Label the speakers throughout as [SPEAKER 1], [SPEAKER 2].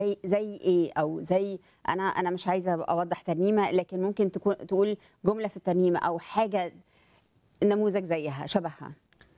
[SPEAKER 1] زي زي ايه او زي انا انا مش عايزه اوضح ترنيمه لكن ممكن تكون تقول جمله في الترنيمه او حاجه نموذج زيها شبهها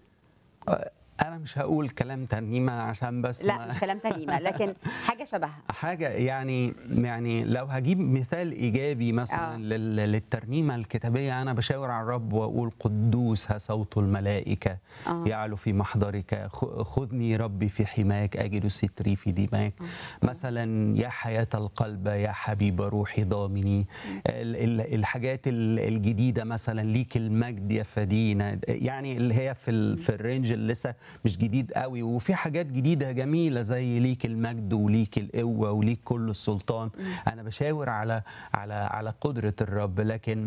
[SPEAKER 2] انا مش هقول كلام ترنيمه عشان بس
[SPEAKER 1] لا
[SPEAKER 2] ما-
[SPEAKER 1] مش كلام ترنيمه لكن حاجه شبهها
[SPEAKER 2] حاجه يعني يعني لو هجيب مثال ايجابي مثلا
[SPEAKER 1] آه.
[SPEAKER 2] لل- للترنيمه الكتابيه انا بشاور على الرب واقول قدوس ها صوت الملائكه
[SPEAKER 1] آه.
[SPEAKER 2] يعلو في محضرك خ- خذني ربي في حماك اجد ستري في دماك مثلا يا حياه القلب يا حبيب روحي ضامني ال- ال- الحاجات ال- الجديده مثلا ليك المجد يا فدينا يعني اللي هي في ال- في الرينج اللي لسه مش جديد قوي وفي حاجات جديده جميله زي ليك المجد وليك القوه وليك كل السلطان انا بشاور على على على قدره الرب لكن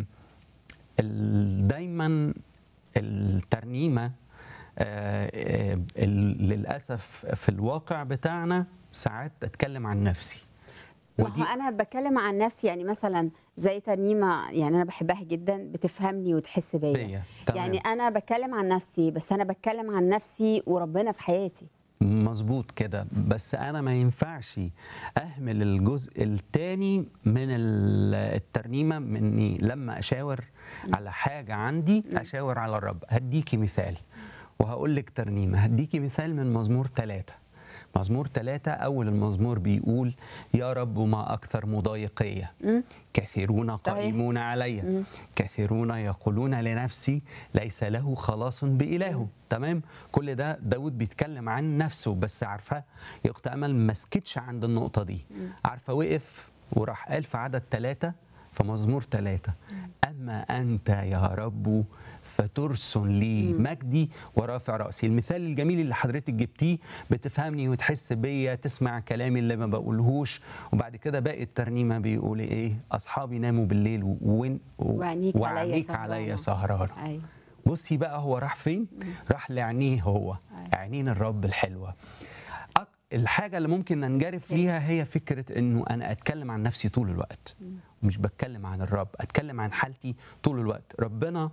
[SPEAKER 2] ال- دايما الترنيمه آه، آه، ال- للاسف في الواقع بتاعنا ساعات بتكلم عن نفسي
[SPEAKER 1] ما هو انا بتكلم عن نفسي يعني مثلا زي ترنيمه يعني انا بحبها جدا بتفهمني وتحس بيا
[SPEAKER 2] بيا، تمام.
[SPEAKER 1] يعني انا بتكلم عن نفسي بس انا بتكلم عن نفسي وربنا في حياتي
[SPEAKER 2] مظبوط كده بس انا ما ينفعش اهمل الجزء الثاني من ال- الترنيمه مني لما اشاور على حاجه عندي اشاور على الرب هديكي مثال وهقول لك ترنيمه هديكي مثال من مزمور ثلاثة مزمور ثلاثة أول المزمور بيقول يا رب ما أكثر مضايقية كثيرون قائمون علي كثيرون يقولون لنفسي ليس له خلاص بإله تمام كل ده داود بيتكلم عن نفسه بس عارفة يا أخت أمل ما سكتش عند النقطة دي عارفة وقف وراح قال في عدد ثلاثة في مزمور ثلاثة أما أنت يا رب فترسل لي مجدي ورافع رأسي المثال الجميل اللي حضرتك جبتيه بتفهمني وتحس بيا تسمع كلامي اللي ما بقولهوش وبعد كده باقي الترنيمة بيقول إيه أصحابي ناموا بالليل و- وين
[SPEAKER 1] وعينيك عليا
[SPEAKER 2] وعينيك
[SPEAKER 1] سهرانة.
[SPEAKER 2] عليا سهرانة
[SPEAKER 1] ايوه
[SPEAKER 2] بصي بقى هو راح فين راح لعينيه هو عينين الرب الحلوة أك- الحاجة اللي ممكن ننجرف ليها هي فكرة انه انا اتكلم عن نفسي طول الوقت مش بتكلم عن الرب اتكلم عن حالتي طول الوقت ربنا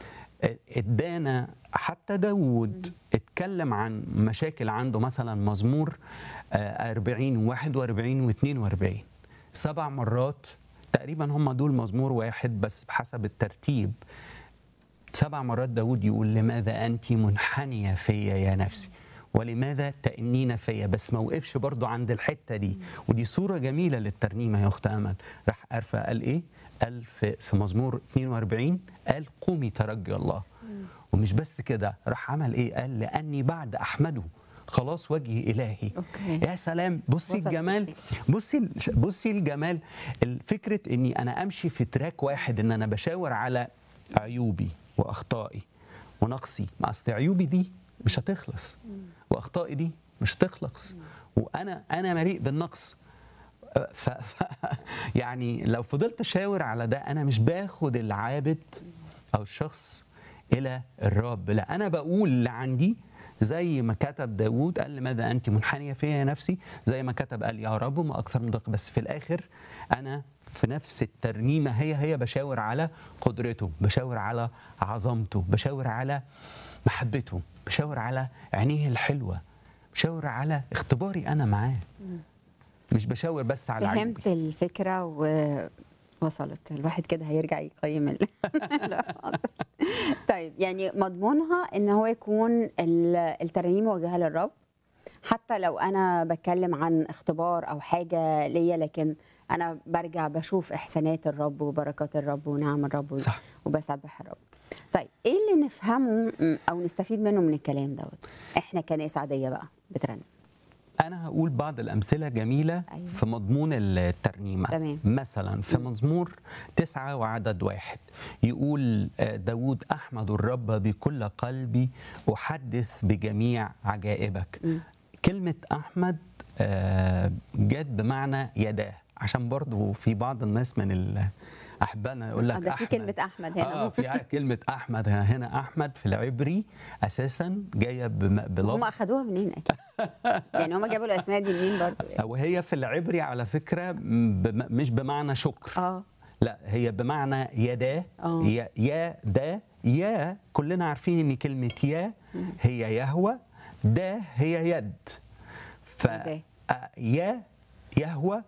[SPEAKER 2] ادانا حتى داود اتكلم عن مشاكل عنده مثلا مزمور آه، 40 و41 و42 سبع مرات تقريبا هم دول مزمور واحد بس بحسب الترتيب سبع مرات داود يقول لماذا أنت منحنية فيا يا نفسي ولماذا تأنين فيا بس ما وقفش برضو عند الحتة دي ودي صورة جميلة للترنيمة يا أخت أمل راح أرفع قال إيه قال في, في مزمور 42 قال قومي ترجي الله ومش بس كده راح عمل إيه قال لأني بعد أحمده خلاص وجهي إلهي
[SPEAKER 1] أوكي.
[SPEAKER 2] يا سلام بصي
[SPEAKER 1] وصلت
[SPEAKER 2] الجمال
[SPEAKER 1] لفين؟
[SPEAKER 2] بصي بصي الجمال الفكره اني انا امشي في تراك واحد ان انا بشاور على عيوبي واخطائي ونقصي ما اصل عيوبي دي مش هتخلص واخطائي دي مش هتخلص وانا انا مليء بالنقص ف... ف... يعني لو فضلت اشاور على ده انا مش باخد العابد او الشخص الى الرب لا انا بقول اللي عندي زي ما كتب داوود قال لماذا انت منحنيه فيا يا نفسي زي ما كتب قال يا رب ما اكثر من دقيقة بس في الاخر انا في نفس الترنيمه هي هي بشاور على قدرته بشاور على عظمته بشاور على محبته بشاور على عينيه الحلوه بشاور على اختباري انا معاه مش بشاور بس على عيوبي
[SPEAKER 1] فهمت الفكره ووصلت الواحد كده هيرجع يقيم ال... لا، حاضر. طيب يعني مضمونها ان هو يكون ال- الترانيم موجهه للرب حتى لو انا بتكلم عن اختبار او حاجه ليا لكن انا برجع بشوف احسانات الرب وبركات الرب ونعم الرب
[SPEAKER 2] صح.
[SPEAKER 1] وبسبح الرب طيب ايه اللي نفهمه م- او نستفيد منه من الكلام دوت احنا كناس عاديه بقى بترنم
[SPEAKER 2] أنا هقول بعض الأمثلة جميلة
[SPEAKER 1] أيوة.
[SPEAKER 2] في مضمون الترنيمة
[SPEAKER 1] تمام.
[SPEAKER 2] مثلا في مزمور تسعة وعدد واحد يقول آه، داود أحمد الرب بكل قلبي أحدث بجميع عجائبك كلمة أحمد آه، جت بمعنى يداه عشان برضو في بعض الناس من أحبائنا يقول
[SPEAKER 1] آه،
[SPEAKER 2] لك
[SPEAKER 1] ده في كلمة أحمد هنا.
[SPEAKER 2] اه في كلمة أحمد هنا أحمد في العبري أساسا جاية بم- بلفظ
[SPEAKER 1] هم اخدوها منين اكيد يعني هم جابوا الاسماء دي منين برضو
[SPEAKER 2] وهي في العبري على فكرة م- بم- مش بمعنى شكر
[SPEAKER 1] اه
[SPEAKER 2] لا هي بمعنى يدا
[SPEAKER 1] آه.
[SPEAKER 2] يا يا دا يا كلنا عارفين ان كلمة يا هي يهوى دا هي يد ف
[SPEAKER 1] يداه.
[SPEAKER 2] آه، يا يهوى